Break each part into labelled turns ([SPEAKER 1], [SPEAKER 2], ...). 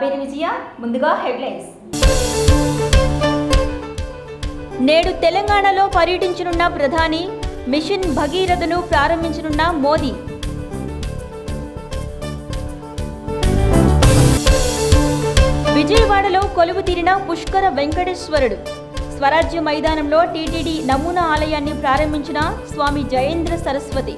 [SPEAKER 1] పేరు విజయ ముందుగా హెడ్లైన్స్
[SPEAKER 2] నేడు తెలంగాణలో పర్యటించనున్న ప్రధాని మిషన్ భగీరథను ప్రారంభించనున్న మోదీ విజయవాడలో కొలువు తీరిన పుష్కర వెంకటేశ్వరుడు స్వరాజ్య మైదానంలో టీటీడీ నమూనా ఆలయాన్ని ప్రారంభించిన స్వామి జయేంద్ర సరస్వతి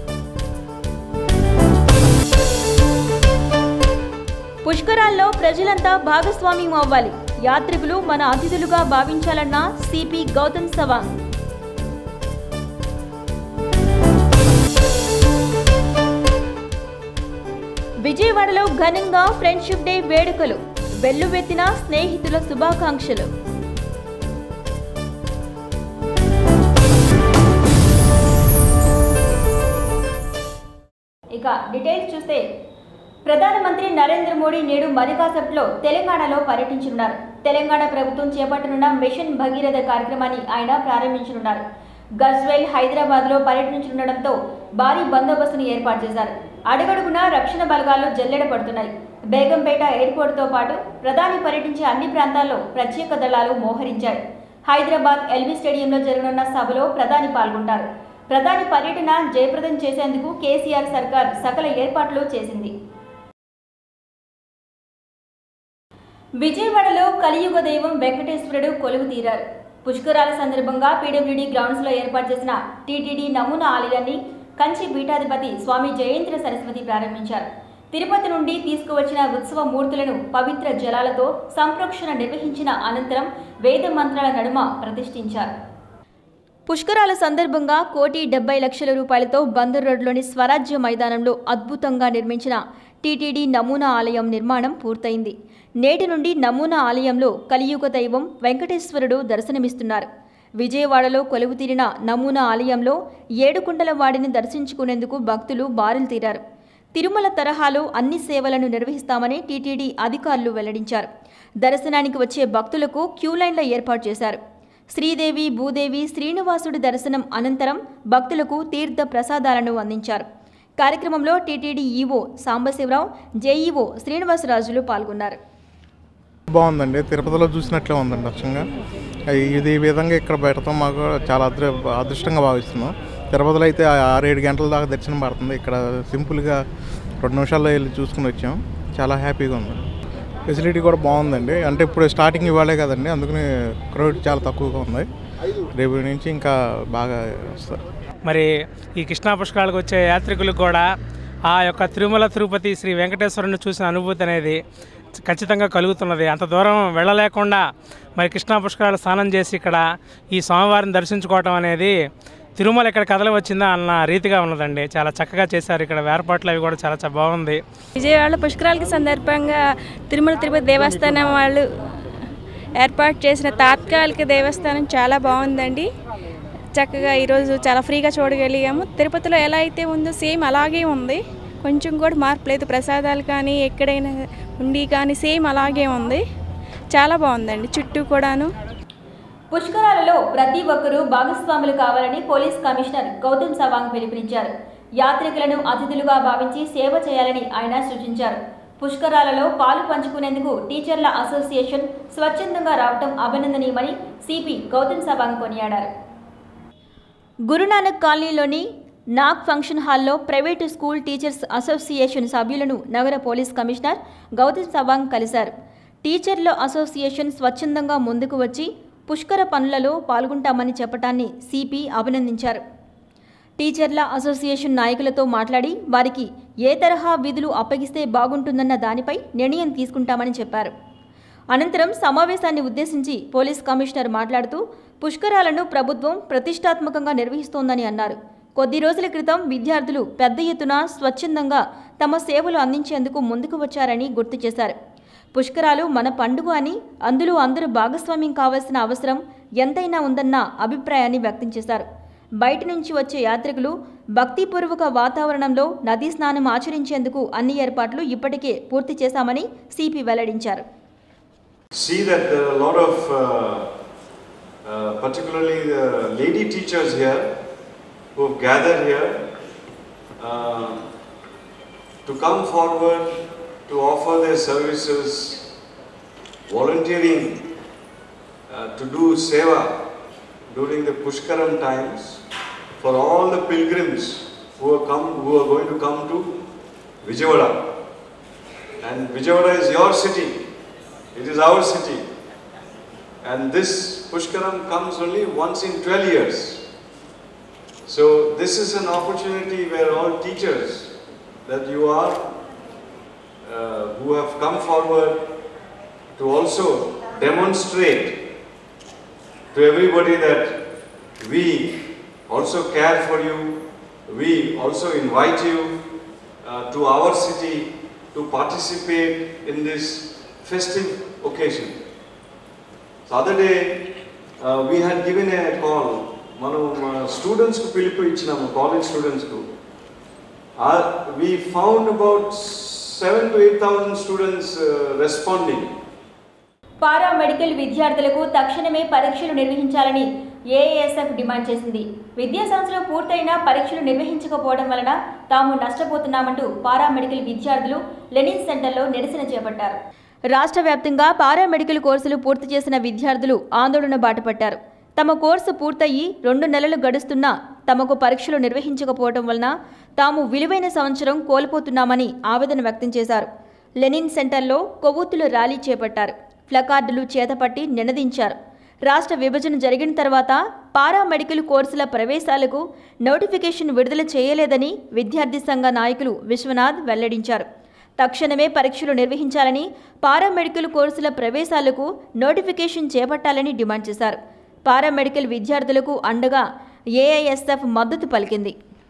[SPEAKER 2] పుష్కరాల్లో ప్రజలంతా భాగస్వామ్యం అవ్వాలి యాత్రికులు మన అతిథులుగా భావించాలన్న సిపి గౌతమ్ సవాంగ్ విజయవాడలో ఘనంగా ఫ్రెండ్షిప్ డే వేడుకలు వెల్లువెత్తిన స్నేహితుల శుభాకాంక్షలు
[SPEAKER 1] ఇక డీటెయిల్స్ చూస్తే ప్రధానమంత్రి నరేంద్ర మోడీ నేడు మరికాసేపట్లో తెలంగాణలో పర్యటించనున్నారు తెలంగాణ ప్రభుత్వం చేపట్టనున్న మిషన్ భగీరథ కార్యక్రమాన్ని ఆయన ప్రారంభించనున్నారు గజ్వేల్ హైదరాబాద్లో పర్యటించనుండడంతో భారీ బందోబస్తును ఏర్పాటు చేశారు అడుగడుగునా రక్షణ బలగాలు జల్లెడ పడుతున్నాయి బేగంపేట ఎయిర్పోర్టుతో పాటు ప్రధాని పర్యటించే అన్ని ప్రాంతాల్లో ప్రత్యేక దళాలు మోహరించాయి హైదరాబాద్ ఎల్బీ స్టేడియంలో జరగనున్న సభలో ప్రధాని పాల్గొంటారు ప్రధాని పర్యటన జయప్రదం చేసేందుకు కేసీఆర్ సర్కార్ సకల ఏర్పాట్లు చేసింది విజయవాడలో కలియుగ దైవం వెంకటేశ్వరుడు కొలువు తీరారు పుష్కరాల సందర్భంగా పీడబ్ల్యూడీ గ్రౌండ్స్లో ఏర్పాటు చేసిన టీటీడీ నమూనా ఆలయాన్ని కంచి పీఠాధిపతి స్వామి జయేంద్ర సరస్వతి ప్రారంభించారు తిరుపతి నుండి తీసుకువచ్చిన ఉత్సవ మూర్తులను పవిత్ర జలాలతో సంప్రోక్షణ నిర్వహించిన అనంతరం వేద మంత్రాల నడుమ ప్రతిష్ఠించారు
[SPEAKER 2] పుష్కరాల సందర్భంగా కోటి డెబ్బై లక్షల రూపాయలతో బందర్ రోడ్లోని స్వరాజ్య మైదానంలో అద్భుతంగా నిర్మించిన టీటీడీ నమూనా ఆలయం నిర్మాణం పూర్తయింది నేటి నుండి నమూనా ఆలయంలో కలియుగ దైవం వెంకటేశ్వరుడు దర్శనమిస్తున్నారు విజయవాడలో కొలువు తీరిన నమూనా ఆలయంలో ఏడుకుండల వాడిని దర్శించుకునేందుకు భక్తులు బారులు తీరారు తిరుమల తరహాలో అన్ని సేవలను నిర్వహిస్తామని టీటీడీ అధికారులు వెల్లడించారు దర్శనానికి వచ్చే భక్తులకు క్యూ లైన్ల ఏర్పాటు చేశారు శ్రీదేవి భూదేవి శ్రీనివాసుడి దర్శనం అనంతరం భక్తులకు తీర్థ ప్రసాదాలను అందించారు కార్యక్రమంలో టీటీడీ ఈవో సాంబశివరావు జేఈఓ శ్రీనివాసరాజులు పాల్గొన్నారు
[SPEAKER 3] బాగుందండి తిరుపతిలో చూసినట్లే ఉందండి అచ్చంగా ఇది ఈ విధంగా ఇక్కడ పెడతాం మాకు చాలా అదృ అదృష్టంగా భావిస్తున్నాం తిరుపతిలో అయితే ఆ- ఆరేడు గంటల దాకా దర్శనం పడుతుంది ఇక్కడ సింపుల్గా రెండు నిమిషాల్లో వెళ్ళి చూసుకుని వచ్చాం చాలా హ్యాపీగా ఉంది ఫెసిలిటీ కూడా బాగుందండి అంటే ఇప్పుడు స్టార్టింగ్ ఇవ్వాలే కదండి అందుకని క్రౌడ్ చాలా తక్కువగా ఉంది రేపు నుంచి ఇంకా బాగా వస్తారు
[SPEAKER 4] మరి ఈ కృష్ణా పుష్కరాలకు వచ్చే యాత్రికులకు కూడా ఆ యొక్క తిరుమల తిరుపతి శ్రీ వెంకటేశ్వరుని చూసిన అనుభూతి అనేది ఖచ్చితంగా కలుగుతున్నది అంత దూరం వెళ్ళలేకుండా మరి కృష్ణా పుష్కరాలు స్నానం చేసి ఇక్కడ ఈ స్వామివారిని దర్శించుకోవటం అనేది తిరుమల ఇక్కడ కథలు వచ్చిందా అన్న రీతిగా ఉన్నదండి చాలా చక్కగా చేశారు ఇక్కడ ఏర్పాట్లు అవి కూడా చాలా చ- బాగుంది
[SPEAKER 5] విజయవాడ పుష్కరాలకి సందర్భంగా తిరుమల తిరుపతి దేవస్థానం వాళ్ళు ఏర్పాటు చేసిన తాత్కాలిక దేవస్థానం చాలా బాగుందండి చక్కగా ఈరోజు చాలా ఫ్రీగా చూడగలిగాము తిరుపతిలో ఎలా అయితే ఉందో సేమ్ అలాగే ఉంది కొంచెం కూడా మార్పు లేదు ప్రసాదాలు కానీ ఎక్కడైనా ఉండి కానీ సేమ్ అలాగే ఉంది చాలా బాగుందండి చుట్టూ కూడాను
[SPEAKER 1] పుష్కరాలలో ప్రతి ఒక్కరూ భాగస్వాములు కావాలని పోలీస్ కమిషనర్ గౌతమ్ సవాంగ్ పిలుపునిచ్చారు యాత్రికులను అతిథులుగా భావించి సేవ చేయాలని ఆయన సూచించారు పుష్కరాలలో పాలు పంచుకునేందుకు టీచర్ల అసోసియేషన్ స్వచ్ఛందంగా రావటం అభినందనీయమని సిపి గౌతమ్ సవాంగ్ కొనియాడారు
[SPEAKER 2] గురునానక్ కాలనీలోని నాగ్ ఫంక్షన్ హాల్లో ప్రైవేటు స్కూల్ టీచర్స్ అసోసియేషన్ సభ్యులను నగర పోలీస్ కమిషనర్ గౌతమ్ సవాంగ్ కలిశారు టీచర్ల అసోసియేషన్ స్వచ్ఛందంగా ముందుకు వచ్చి పుష్కర పనులలో పాల్గొంటామని చెప్పటాన్ని సిపి అభినందించారు టీచర్ల అసోసియేషన్ నాయకులతో మాట్లాడి వారికి ఏ తరహా విధులు అప్పగిస్తే బాగుంటుందన్న దానిపై నిర్ణయం తీసుకుంటామని చెప్పారు అనంతరం సమావేశాన్ని ఉద్దేశించి పోలీస్ కమిషనర్ మాట్లాడుతూ పుష్కరాలను ప్రభుత్వం ప్రతిష్టాత్మకంగా నిర్వహిస్తోందని అన్నారు కొద్ది రోజుల క్రితం విద్యార్థులు పెద్ద ఎత్తున స్వచ్ఛందంగా తమ సేవలు అందించేందుకు ముందుకు వచ్చారని గుర్తు చేశారు పుష్కరాలు మన పండుగ అని అందులో అందరూ భాగస్వామ్యం కావాల్సిన అవసరం ఎంతైనా ఉందన్న అభిప్రాయాన్ని వ్యక్తం చేశారు బయట నుంచి వచ్చే యాత్రికులు భక్తిపూర్వక వాతావరణంలో నదీ స్నానం ఆచరించేందుకు అన్ని ఏర్పాట్లు ఇప్పటికే పూర్తి చేశామని సిపి వెల్లడించారు
[SPEAKER 6] see that there are a lot of, uh, uh, particularly the lady teachers here, who have gathered here uh, to come forward to offer their services, volunteering uh, to do seva during the Pushkaram times for all the pilgrims who are come who are going to come to Vijayawada. And Vijayawada is your city. It is our city. And this Pushkaram comes only once in 12 years. So this is an opportunity where all teachers that you are, uh, who have come forward to also demonstrate to everybody that we also care for you, we also invite you uh, to our city to participate in this festive occasion. So other day, uh, we had given a call, మనం స్టూడెంట్స్కు పిలుపు ఇచ్చినాము college స్టూడెంట్స్కు we found about seven to eight thousand students uh, responding.
[SPEAKER 1] Paramedical విద్యార్థులకు తక్షణమే పరీక్షలు నిర్వహించాలని AASF demand చేసింది విద్యా సంవత్సరం పూర్తయినా పరీక్షలు నిర్వహించకపోవడం వలన తాము నష్టపోతున్నామంటూ పారా మెడికల్ విద్యార్థులు లెనిన్ సెంటర్లో నిరసన చేపట్టారు
[SPEAKER 2] రాష్ట్ర వ్యాప్తంగా పారామెడికల్ కోర్సులు పూర్తి చేసిన విద్యార్థులు ఆందోళన బాటపట్టారు తమ కోర్సు పూర్తయి రెండు నెలలు గడుస్తున్నా తమకు పరీక్షలు నిర్వహించకపోవడం వలన తాము విలువైన సంవత్సరం కోల్పోతున్నామని ఆవేదన వ్యక్తం చేశారు లెనిన్ సెంటర్లో కొవ్వొత్తుల ర్యాలీ చేపట్టారు ప్లకార్డులు చేతపట్టి నినదించారు రాష్ట్ర విభజన జరిగిన తర్వాత పారామెడికల్ కోర్సుల ప్రవేశాలకు నోటిఫికేషన్ విడుదల చేయలేదని విద్యార్థి సంఘ నాయకులు విశ్వనాథ్ వెల్లడించారు తక్షణమే పరీక్షలు నిర్వహించాలని పారామెడికల్ కోర్సుల ప్రవేశాలకు నోటిఫికేషన్ చేపట్టాలని డిమాండ్ చేశారు పారామెడికల్ విద్యార్థులకు అండగా ఏఐఎస్ఎఫ్ మద్దతు పలికింది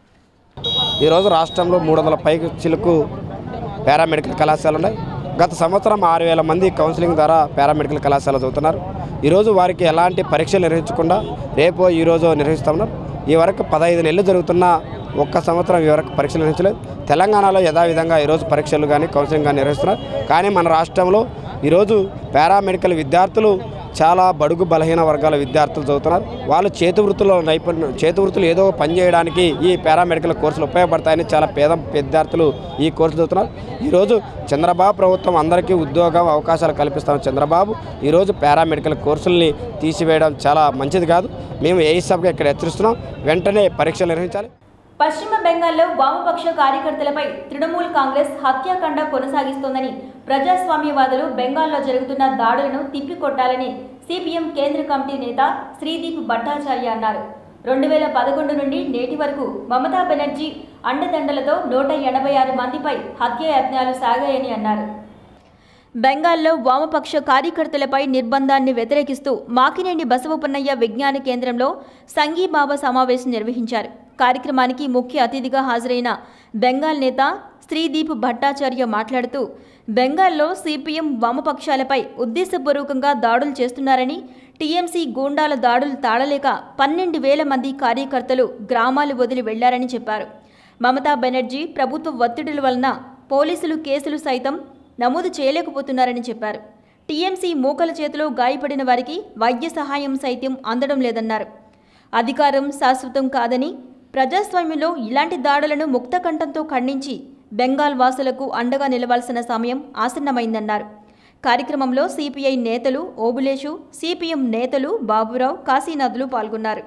[SPEAKER 7] ఈరోజు రాష్ట్రంలో మూడు వందల పైకి చిలుకు పారామెడికల్ కళాశాలలు ఉన్నాయి గత సంవత్సరం ఆరు వేల మంది కౌన్సిలింగ్ ద్వారా పారామెడికల్ కళాశాల చదువుతున్నారు ఈరోజు వారికి ఎలాంటి పరీక్షలు నిర్వహించకుండా రేపు ఈరోజు నిర్వహిస్తున్నారు ఈ వరకు పదహైదు నెలలు జరుగుతున్న ఒక్క సంవత్సరం ఈ వరకు పరీక్షలు నిర్వహించలేదు తెలంగాణలో యథావిధంగా ఈరోజు పరీక్షలు కానీ కౌన్సిలింగ్ కానీ నిర్వహిస్తున్నారు కానీ మన రాష్ట్రంలో ఈరోజు పారామెడికల్ విద్యార్థులు చాలా బడుగు బలహీన వర్గాల విద్యార్థులు చదువుతున్నారు వాళ్ళు చేతి వృత్తుల్లో నైపుణ్యం చేతి వృత్తులు ఏదో పని చేయడానికి ఈ పారామెడికల్ కోర్సులు ఉపయోగపడతాయని చాలా పేద విద్యార్థులు ఈ కోర్సు చదువుతున్నారు ఈరోజు చంద్రబాబు ప్రభుత్వం అందరికీ ఉద్యోగం అవకాశాలు కల్పిస్తాం చంద్రబాబు ఈరోజు పారామెడికల్ కోర్సుల్ని తీసివేయడం చాలా మంచిది కాదు మేము ఏ సభగా ఇక్కడ హెచ్చరిస్తున్నాం వెంటనే పరీక్షలు నిర్వహించాలి
[SPEAKER 1] పశ్చిమ బెంగాల్లో వామపక్ష కార్యకర్తలపై తృణమూల్ కాంగ్రెస్ హత్యాకాండ కొనసాగిస్తోందని ప్రజాస్వామ్యవాదులు బెంగాల్లో జరుగుతున్న దాడులను తిప్పికొట్టాలని సిపిఎం కేంద్ర కమిటీ నేత శ్రీదీప్ భట్టాచార్య అన్నారు రెండు వేల పదకొండు నుండి నేటి వరకు మమతా బెనర్జీ అండదండలతో నూట ఎనభై ఆరు మందిపై హత్యాయత్నాలు సాగాయని అన్నారు బెంగాల్లో వామపక్ష కార్యకర్తలపై నిర్బంధాన్ని వ్యతిరేకిస్తూ మాకినేని బసవపున్నయ్య విజ్ఞాన కేంద్రంలో సంఘీభావ సమావేశం నిర్వహించారు కార్యక్రమానికి ముఖ్య అతిథిగా హాజరైన బెంగాల్ నేత శ్రీదీప్ భట్టాచార్య మాట్లాడుతూ బెంగాల్లో సిపిఎం వామపక్షాలపై ఉద్దేశపూర్వకంగా దాడులు చేస్తున్నారని టీఎంసీ గూండాల దాడులు తాళలేక పన్నెండు వేల మంది కార్యకర్తలు గ్రామాలు వదిలి వెళ్లారని చెప్పారు మమతా బెనర్జీ ప్రభుత్వ ఒత్తిడుల వలన పోలీసులు కేసులు సైతం నమోదు చేయలేకపోతున్నారని చెప్పారు టీఎంసీ మూకల చేతిలో గాయపడిన వారికి వైద్య సహాయం సైతం అందడం లేదన్నారు అధికారం శాశ్వతం కాదని ప్రజాస్వామ్యంలో ఇలాంటి దాడులను ముక్తకంఠంతో ఖండించి బెంగాల్ వాసులకు అండగా నిలవాల్సిన సమయం ఆసన్నమైందన్నారు కార్యక్రమంలో సిపిఐ నేతలు ఓబులేషు సిపిఎం నేతలు బాబురావు కాశీనాథులు పాల్గొన్నారు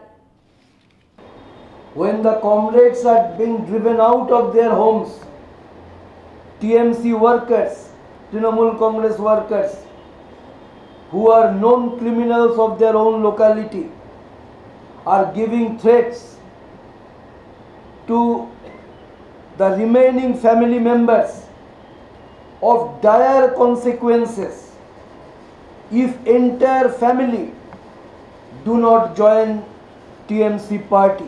[SPEAKER 8] when the comrades are being driven out of their homes, TMC workers, Trinamool Congress workers, who are known criminals of their own locality, are giving threats to the remaining family members of dire consequences if entire family do not join TMC party.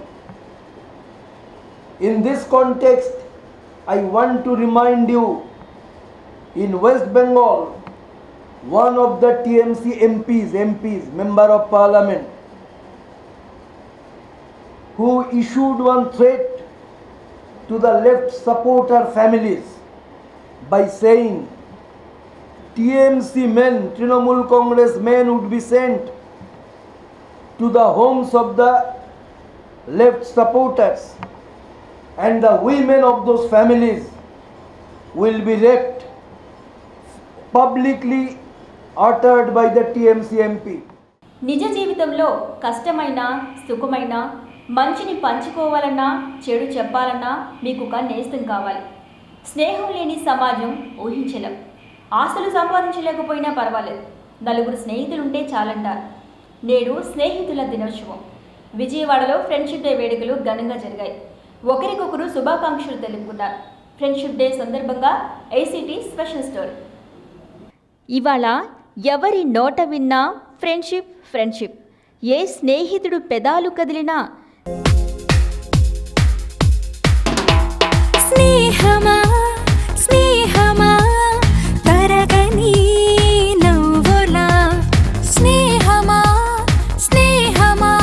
[SPEAKER 8] In this context, I want to remind you in West Bengal, one of the TMC MPs, MPs, Member of Parliament, who issued one threat to the left supporter families by saying TMC men, Trinamool Congress men would be sent to the homes of the left supporters and the women of those families will be raped publicly uttered by the TMC MP.
[SPEAKER 1] నిజ జీవితంలో కష్టమైన సుఖమైన మంచిని పంచుకోవాలన్నా చెడు చెప్పాలన్నా మీకు ఒక నేస్తం కావాలి స్నేహం లేని సమాజం ఊహించలేం ఆస్తులు సంపాదించలేకపోయినా పర్వాలేదు నలుగురు స్నేహితులుంటే చాలంటారు నేడు స్నేహితుల దినోత్సవం విజయవాడలో ఫ్రెండ్షిప్ డే వేడుకలు ఘనంగా జరిగాయి ఒకరికొకరు శుభాకాంక్షలు తెలుపుకున్నారు ఫ్రెండ్షిప్ డే సందర్భంగా ఏసీటీ స్పెషల్ స్టోరీ
[SPEAKER 2] ఇవాళ ఎవరి నోట విన్నా ఫ్రెండ్షిప్ ఫ్రెండ్షిప్ ఏ స్నేహితుడు పెదాలు కదిలినా
[SPEAKER 9] స్నేహమా స్నేహమా తరగని నవ్వులా స్నేహమా స్నేహమా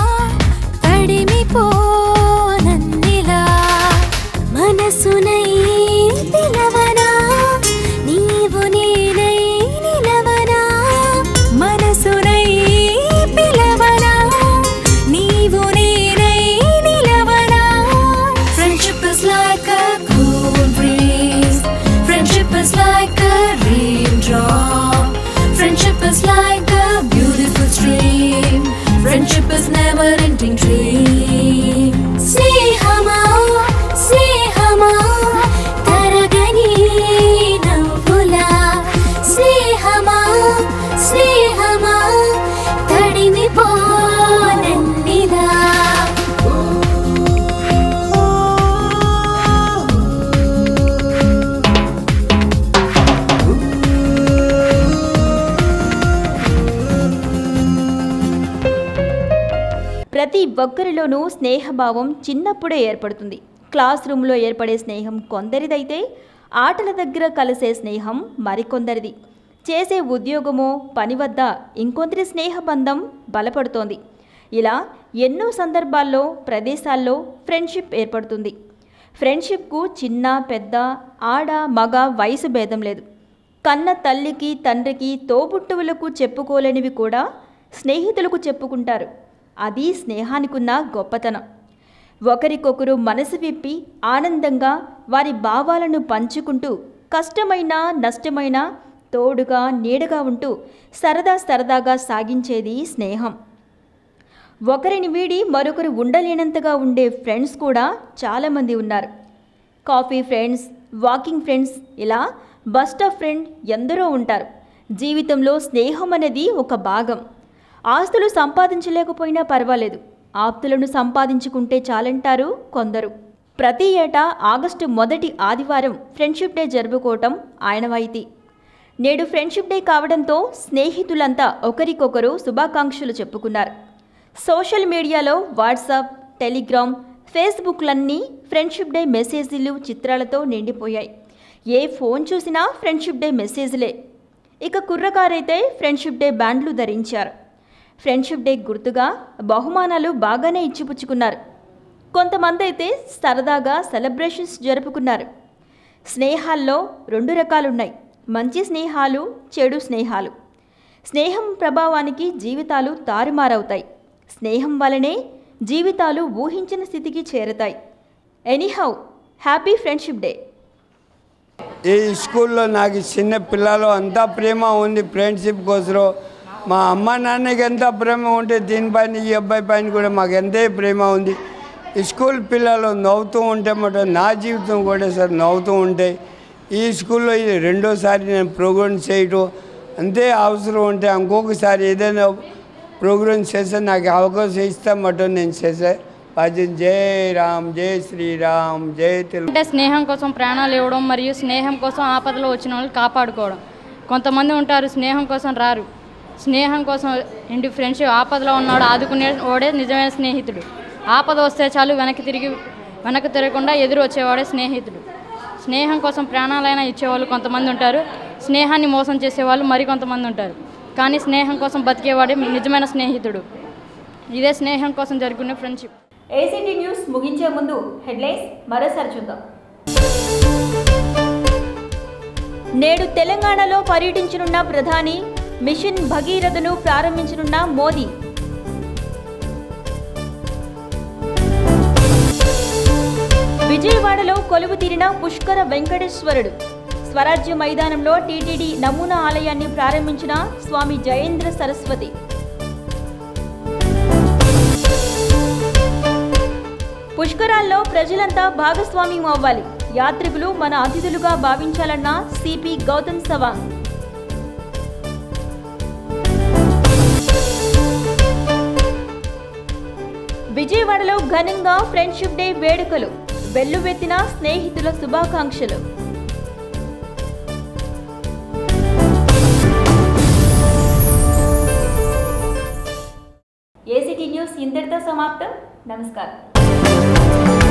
[SPEAKER 9] తడిమిపోనందిలా మనసునై పిలవనా నీవు నేనై నిలవనా మనసునై పిలవనా నీవు నేనై నిలవనా Friendship is like a cool breeze. Friendship is like a raindrop. Friendship is like a beautiful stream. Friendship is never ending dream. స్నేహమా స్నేహమా తరగని నవ్వులా స్నేహమా స్నేహమా తడిమిపోనన్నిలా
[SPEAKER 2] ప్రతి ఒక్కరిలోనూ స్నేహభావం చిన్నప్పుడే ఏర్పడుతుంది క్లాస్ రూమ్లో ఏర్పడే స్నేహం కొందరిదైతే ఆటల దగ్గర కలిసే స్నేహం మరికొందరిది చేసే ఉద్యోగమో పని వద్ద ఇంకొందరి స్నేహబంధం బలపడుతోంది ఇలా ఎన్నో సందర్భాల్లో ప్రదేశాల్లో ఫ్రెండ్షిప్ ఏర్పడుతుంది ఫ్రెండ్షిప్కు చిన్న పెద్ద ఆడ మగ వయసు భేదం లేదు కన్న తల్లికి తండ్రికి తోబుట్టువులకు చెప్పుకోలేనివి కూడా స్నేహితులకు చెప్పుకుంటారు అది స్నేహానికున్న గొప్పతనం ఒకరికొకరు మనసు విప్పి ఆనందంగా వారి భావాలను పంచుకుంటూ కష్టమైన నష్టమైన తోడుగా నీడగా ఉంటూ సరదా సరదాగా సాగించేది స్నేహం ఒకరిని వీడి మరొకరు ఉండలేనంతగా ఉండే ఫ్రెండ్స్ కూడా చాలామంది ఉన్నారు కాఫీ ఫ్రెండ్స్ వాకింగ్ ఫ్రెండ్స్ ఇలా బస్ స్టాప్ ఫ్రెండ్ ఎందరో ఉంటారు జీవితంలో స్నేహం అనేది ఒక భాగం ఆస్తులు సంపాదించలేకపోయినా పర్వాలేదు ఆప్తులను సంపాదించుకుంటే చాలంటారు కొందరు ప్రతి ఏటా ఆగస్టు మొదటి ఆదివారం ఫ్రెండ్షిప్ డే జరుపుకోవటం ఆనవాయితీ నేడు ఫ్రెండ్షిప్ డే కావడంతో స్నేహితులంతా ఒకరికొకరు శుభాకాంక్షలు చెప్పుకున్నారు సోషల్ మీడియాలో వాట్సాప్ టెలిగ్రామ్ ఫేస్బుక్లన్నీ ఫ్రెండ్షిప్ డే మెసేజీలు చిత్రాలతో నిండిపోయాయి ఏ ఫోన్ చూసినా ఫ్రెండ్షిప్ డే మెసేజ్లే ఇక కుర్రకారైతే ఫ్రెండ్షిప్ డే బ్యాండ్లు ధరించారు ఫ్రెండ్షిప్ డే గుర్తుగా బహుమానాలు బాగానే ఇచ్చిపుచ్చుకున్నారు కొంతమంది అయితే సరదాగా సెలబ్రేషన్స్ జరుపుకున్నారు స్నేహాల్లో రెండు రకాలున్నాయి మంచి స్నేహాలు చెడు స్నేహాలు స్నేహం ప్రభావానికి జీవితాలు తారుమారవుతాయి స్నేహం వలనే జీవితాలు ఊహించిన స్థితికి చేరతాయి ఎనీహౌ హ్యాపీ ఫ్రెండ్షిప్ డే
[SPEAKER 10] ఈ స్కూల్లో నాకు చిన్న పిల్లలు అంతా ప్రేమ ఉంది ఫ్రెండ్షిప్ కోసం మా అమ్మ నాన్నకి ఎంత ప్రేమ ఉంటే దీనిపైన ఈ అబ్బాయి పైన కూడా మాకు ఎంతే ప్రేమ ఉంది ఈ స్కూల్ పిల్లలు నవ్వుతూ ఉంటే మాట నా జీవితం కూడా సార్ నవ్వుతూ ఉంటాయి ఈ స్కూల్లో ఇది రెండోసారి నేను ప్రోగ్రామ్ చేయటం అంతే అవసరం ఉంటే ఇంకొకసారి ఏదైనా ప్రోగ్రామ్ చేస్తే నాకు అవకాశం ఇస్తామటో నేను చేసే భజన్ జై రామ్ జై శ్రీరామ్ జై తెలుగు
[SPEAKER 11] అంటే స్నేహం కోసం ప్రాణాలు ఇవ్వడం మరియు స్నేహం కోసం ఆపదలో వచ్చిన వాళ్ళు కాపాడుకోవడం కొంతమంది ఉంటారు స్నేహం కోసం రారు స్నేహం కోసం ఏంటి ఫ్రెండ్షిప్ ఆపదలో ఉన్నాడు ఆదుకునే వాడే నిజమైన స్నేహితుడు ఆపద వస్తే చాలు వెనక్కి తిరిగి వెనక్కి తిరగకుండా ఎదురు వచ్చేవాడే స్నేహితుడు స్నేహం కోసం ప్రాణాలైనా ఇచ్చేవాళ్ళు కొంతమంది ఉంటారు స్నేహాన్ని మోసం చేసేవాళ్ళు మరికొంతమంది ఉంటారు కానీ స్నేహం కోసం బతికేవాడే నిజమైన స్నేహితుడు ఇదే స్నేహం కోసం జరుగుకునే ఫ్రెండ్షిప్
[SPEAKER 1] ఏసీటీ న్యూస్ ముగించే ముందు హెడ్లైన్స్ మరోసారి చూద్దాం
[SPEAKER 2] నేడు తెలంగాణలో పర్యటించనున్న ప్రధాని మిషన్ భగీరథను ప్రారంభించనున్న మోదీ విజయవాడలో కొలువు తీరిన పుష్కర వెంకటేశ్వరుడు స్వరాజ్య మైదానంలో టీటీడీ నమూనా ఆలయాన్ని ప్రారంభించిన స్వామి జయేంద్ర సరస్వతి పుష్కరాల్లో ప్రజలంతా భాగస్వామ్యం అవ్వాలి యాత్రికులు మన అతిథులుగా భావించాలన్న సిపి గౌతమ్ సవాంగ్ విజయవాడలో ఘనంగా ఫ్రెండ్షిప్ డే వేడుకలు వెల్లువెత్తిన స్నేహితుల శుభాకాంక్షలు
[SPEAKER 1] ఏసీటీ న్యూస్ ఇంతటితో సమాప్తం నమస్కారం